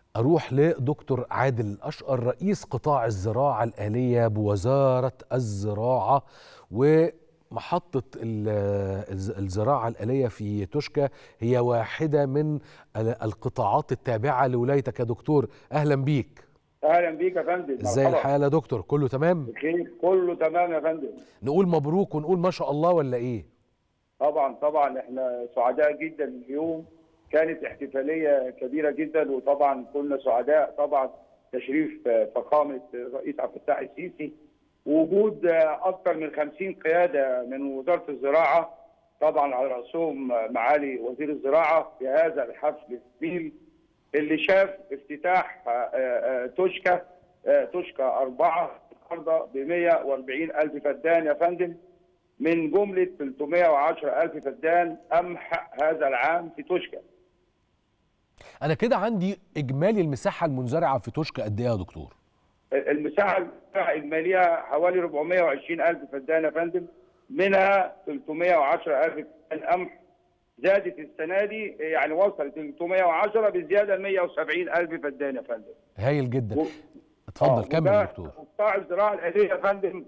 أروح لدكتور عادل الأشقر رئيس قطاع الزراعة الآلية بوزارة الزراعة ومحطة ال- الز- الزراعة الآلية في توشكا هي واحدة من ال- القطاعات التابعة لولايتك يا دكتور أهلا بيك اهلا بيك يا فندم ازاي مرحبا. الحال يا دكتور كله تمام بخير كله تمام يا فندم نقول مبروك ونقول ما شاء الله ولا ايه طبعا طبعا احنا سعداء جدا اليوم كانت احتفاليه كبيره جدا وطبعا كنا سعداء طبعا تشريف آه، فخامه الرئيس عبد الفتاح السيسي ووجود آه، اكثر من 50 قياده من وزاره الزراعه طبعا على راسهم آه، معالي وزير الزراعه في هذا الحفل الجميل اللي شاف افتتاح آه، آه، توشكا آه، توشكا أربعة النهارده ب 140 ألف فدان يا فندم من جملة 310 ألف فدان قمح هذا العام في توشكا انا كده عندي اجمالي المساحة المنزرعة في توشكا قد ايه يا دكتور المساحة الإجمالية حوالي 420 ألف فدان يا فندم منها 310 ألف فدان قمح زادت السنة دي يعني وصلت 310 بزيادة 170 ألف فدان يا فندم هايل جدا و- اتفضل آه، كمل وده يا دكتور قطاع الزراعه الاليه يا فندم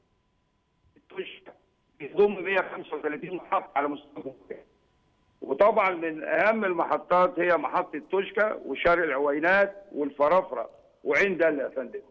بيضم 135 محطه على مستوى الجمهورية. وطبعا من اهم المحطات هي محطه توشكا وشارع العوينات والفرافره وعين دله يا فندم.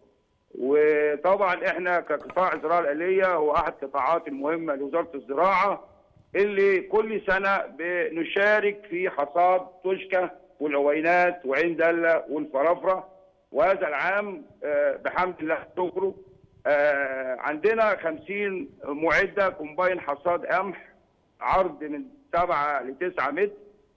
وطبعا احنا كقطاع الزراعه الاليه هو احد القطاعات المهمه لوزاره الزراعه اللي كل سنه بنشارك في حصاد توشكا والعوينات وعين دله والفرافره وهذا العام آه، بحمد الله شكره آه، عندنا 50 معده كومباين حصاد قمح عرض من 7 ل 9 متر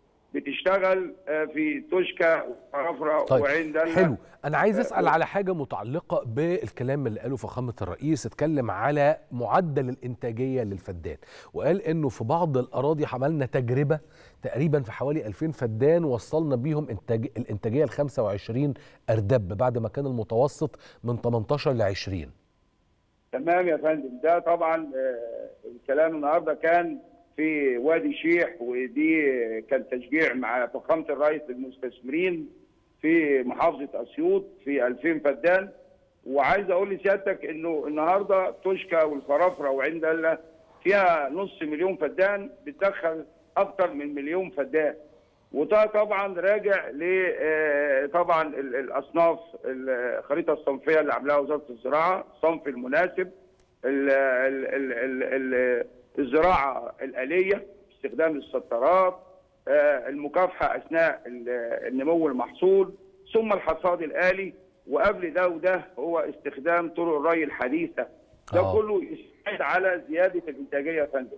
بتشتغل آه، في توشكا وفرافره طيب وعين دله حلو انا عايز اسال على حاجه متعلقه بالكلام اللي قاله فخامه الرئيس اتكلم على معدل الانتاجيه للفدان وقال انه في بعض الاراضي عملنا تجربه تقريبا في حوالي 2000 فدان وصلنا بيهم انتاج الانتاجيه ل 25 اردب بعد ما كان المتوسط من 18 ل 20 تمام يا فندم ده طبعا آه، الكلام النهارده كان في وادي شيح ودي كان تشجيع مع فخامه الرئيس للمستثمرين في محافظه اسيوط في 2000 فدان وعايز اقول لسيادتك انه النهارده توشكا والفرافره وعين دله فيها نص مليون فدان بتدخل اكتر من مليون فدان وده طبعا راجع ل آه، طبعا ال- الاصناف الخريطه الصنفيه اللي عاملاها وزاره الزراعه الصنف المناسب ال ال ال ال ال الزراعه الاليه استخدام السطرات آه، المكافحه اثناء ال- النمو المحصول ثم الحصاد الالي وقبل ده وده هو استخدام طرق الري الحديثه ده آه. كله يساعد على زياده الانتاجيه يا فندم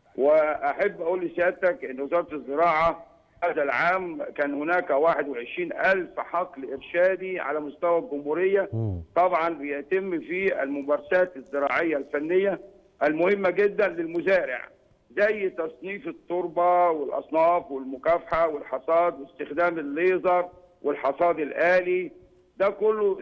واحب اقول لسيادتك ان وزاره الزراعه هذا العام كان هناك 21 ألف حقل إرشادي على مستوى الجمهورية مم. طبعا بيتم في الممارسات الزراعية الفنية المهمة جدا للمزارع زي تصنيف التربة والأصناف والمكافحة والحصاد واستخدام الليزر والحصاد الآلي ده كله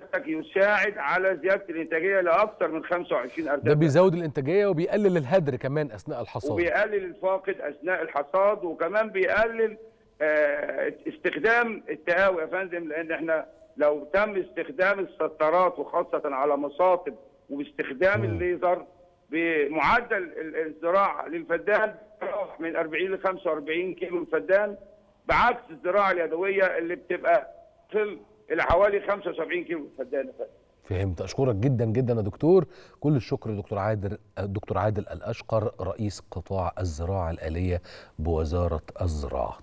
يساعد على زيادة الإنتاجية لأكثر من 25 أردب ده بيزود الانتاجيه وبيقلل الهدر كمان اثناء الحصاد وبيقلل الفاقد اثناء الحصاد وكمان بيقلل آه، استخدام التهاوي يا فندم لان احنا لو تم استخدام السطرات وخاصه على مصاطب وباستخدام مم. الليزر بمعدل ال- الزراعه للفدان بيروح من 40 ل 45 كيلو الفدان بعكس الزراعه اليدويه اللي بتبقى تصل الى حوالي 75 كيلو الفدان يا فندم فهمت اشكرك جدا جدا يا دكتور كل الشكر دكتور عادل دكتور عادل الاشقر رئيس قطاع الزراعه الاليه بوزاره الزراعه